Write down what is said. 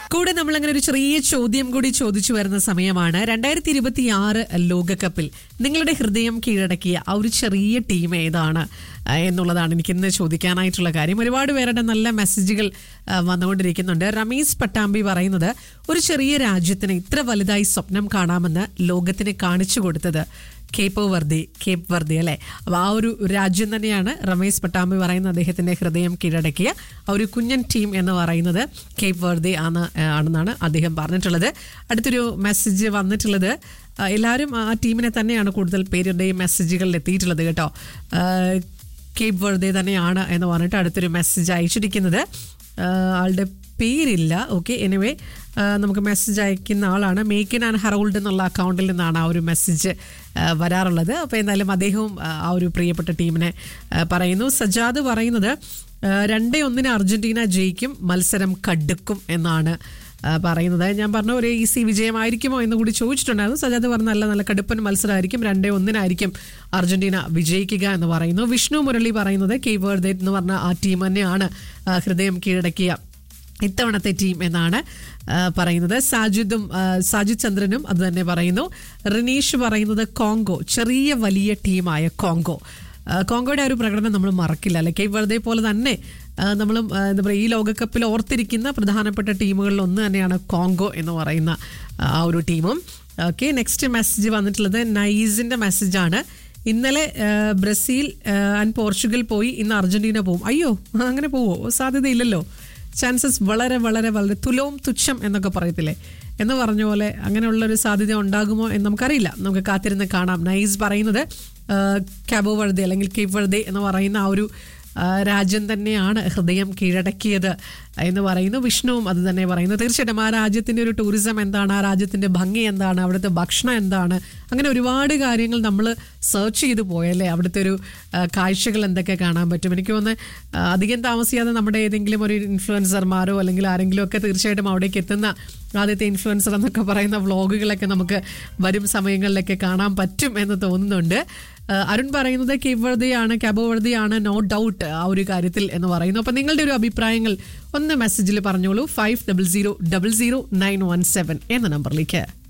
കൂടെ നമ്മൾ അങ്ങനെ ഒരു ചെറിയ ചോദ്യം കൂടി ചോദിച്ചു വരുന്ന സമയമാണ് രണ്ടായിരത്തി ഇരുപത്തി ആറ് ലോകകപ്പിൽ നിങ്ങളുടെ ഹൃദയം കീഴടക്കിയ ആ ഒരു ചെറിയ ടീം ഏതാണ് ആ, എന്നുള്ളതാണ് എനിക്ക് ഇന്ന് ചോദിക്കാനായിട്ടുള്ള കാര്യം ഒരുപാട് പേരുടെ നല്ല മെസ്സേജുകൾ ആ, വന്നുകൊണ്ടിരിക്കുന്നുണ്ട് റമീസ് പട്ടാമ്പി പറയുന്നത് ഒരു ചെറിയ രാജ്യത്തിന് ഇത്ര വലുതായി സ്വപ്നം കാണാമെന്ന് ലോകത്തിന് കാണിച്ചു കൊടുത്തത് കേപ്പ് വർദ്ധി കേപ്പ് വർദ്ധി അല്ലേ അപ്പോൾ ആ ഒരു രാജ്യം തന്നെയാണ് രമേശ് പട്ടാമ്പി പറയുന്ന അദ്ദേഹത്തിന്റെ ഹൃദയം കീഴടക്കിയ ആ ഒരു കുഞ്ഞൻ ടീം എന്ന് പറയുന്നത് കേപ്പ് വർദ്ധി ആണ് ആണെന്നാണ് അദ്ദേഹം പറഞ്ഞിട്ടുള്ളത് അടുത്തൊരു മെസ്സേജ് വന്നിട്ടുള്ളത് ആ, എല്ലാവരും ആ ടീമിനെ തന്നെയാണ് കൂടുതൽ പേരുടെയും മെസ്സേജുകളിൽ എത്തിയിട്ടുള്ളത് കേട്ടോ ആ, കേപ്പ് വർദ്ധി തന്നെയാണ് എന്ന് പറഞ്ഞിട്ട് അടുത്തൊരു മെസ്സേജ് അയച്ചിരിക്കുന്നത് ആ, ആളുടെ പേരില്ല ഓക്കെ എനിവേ നമുക്ക് മെസ്സേജ് അയക്കുന്ന ആളാണ് മേക്കിൻ ആൻഡ് ഹറോൾഡ് എന്നുള്ള അക്കൗണ്ടിൽ നിന്നാണ് ആ ഒരു മെസ്സേജ് വരാറുള്ളത് അപ്പോൾ എന്തായാലും അദ്ദേഹവും ആ, ആ ഒരു പ്രിയപ്പെട്ട ടീമിനെ ആ, പറയുന്നു സജാദ് പറയുന്നത് ആ, രണ്ടേ ഒന്നിന് അർജന്റീന ജയിക്കും മത്സരം കടുക്കും എന്നാണ് ആ, പറയുന്നത് ഞാൻ പറഞ്ഞ ഒരു ഈസി വിജയമായിരിക്കുമോ എന്ന് കൂടി ചോദിച്ചിട്ടുണ്ടായിരുന്നു സജാദ് പറഞ്ഞ നല്ല നല്ല കടുപ്പൻ മത്സരമായിരിക്കും രണ്ടേ ഒന്നിനായിരിക്കും അർജന്റീന വിജയിക്കുക എന്ന് പറയുന്നു വിഷ്ണു മുരളി പറയുന്നത് കേവേർദേ എന്ന് പറഞ്ഞ ആ ടീം തന്നെയാണ് ആ, ഹൃദയം കീഴടക്കിയ ഇത്തവണത്തെ ടീം എന്നാണ് ആ, പറയുന്നത് സാജിദും ആ, സാജിദ് ചന്ദ്രനും അത് തന്നെ പറയുന്നു റിനീഷ് പറയുന്നത് കോങ്കോ ചെറിയ വലിയ ടീമായ കോങ്കോ ആ, കോങ്കോയുടെ ആ ഒരു പ്രകടനം നമ്മൾ മറക്കില്ല അല്ലെ കേപ്പ് വെറുതെ പോലെ തന്നെ ആ, നമ്മളും ആ, എന്താ പറയുക ഈ ലോകകപ്പിൽ ഓർത്തിരിക്കുന്ന പ്രധാനപ്പെട്ട ടീമുകളിൽ ഒന്ന് തന്നെയാണ് കോങ്കോ എന്ന് പറയുന്ന ആ ഒരു ടീമും ഓക്കെ നെക്സ്റ്റ് മെസ്സേജ് വന്നിട്ടുള്ളത് നൈസിന്റെ മെസ്സേജാണ് ഇന്നലെ ആ, ബ്രസീൽ ആ, ആൻഡ് പോർച്ചുഗൽ പോയി ഇന്ന് അർജന്റീന പോവും അയ്യോ അങ്ങനെ പോവോ സാധ്യതയില്ലല്ലോ ചാൻസസ് വളരെ വളരെ വളരെ തുലവും തുച്ഛം എന്നൊക്കെ പറയത്തില്ലേ എന്ന് പറഞ്ഞ പോലെ അങ്ങനെയുള്ളൊരു സാധ്യത ഉണ്ടാകുമോ എന്ന് നമുക്കറിയില്ല നമുക്ക് കാത്തിരുന്ന് കാണാം നൈസ് പറയുന്നത് ആ, കാബോ വർദ്ദേ അല്ലെങ്കിൽ കേപ്പ് വർദ്ദേ എന്ന് പറയുന്ന ആ ഒരു ആ, രാജ്യം തന്നെയാണ് ഹൃദയം കീഴടക്കിയത് എന്ന് പറയുന്നു വിഷ്ണുവും അത് തന്നെ പറയുന്നു തീർച്ചയായിട്ടും ആ രാജ്യത്തിൻ്റെ ഒരു ടൂറിസം എന്താണ് ആ രാജ്യത്തിൻ്റെ ഭംഗി എന്താണ് അവിടുത്തെ ഭക്ഷണം എന്താണ് അങ്ങനെ ഒരുപാട് കാര്യങ്ങൾ നമ്മൾ സെർച്ച് ചെയ്ത് പോയല്ലേ അവിടുത്തെ ഒരു ആ, കാഴ്ചകൾ എന്തൊക്കെ കാണാൻ പറ്റും എനിക്ക് തോന്നുന്നു ആ, അധികം താമസിയാതെ നമ്മുടെ ഏതെങ്കിലും ഒരു ഇൻഫ്ലുവൻസർമാരോ അല്ലെങ്കിൽ ആരെങ്കിലും ഒക്കെ തീർച്ചയായിട്ടും അവിടേക്ക് എത്തുന്ന ആദ്യത്തെ ഇൻഫ്ലുവൻസർ എന്നൊക്കെ പറയുന്ന വ്ളോഗുകളൊക്കെ നമുക്ക് വരും സമയങ്ങളിലൊക്കെ കാണാൻ പറ്റും എന്ന് തോന്നുന്നുണ്ട് ആ, അരുൺ പറയുന്നത് കേവർദിയാണ് ക്യാബോവർദിയാണ് നോ ഡൗട്ട് ആ ഒരു കാര്യത്തിൽ എന്ന് പറയുന്നു അപ്പം നിങ്ങളുടെ ഒരു അഭിപ്രായങ്ങൾ ഒന്ന് മെസ്സേജിൽ പറഞ്ഞോളൂ five double zero double zero nine one seven എന്ന നമ്പറിലേക്ക്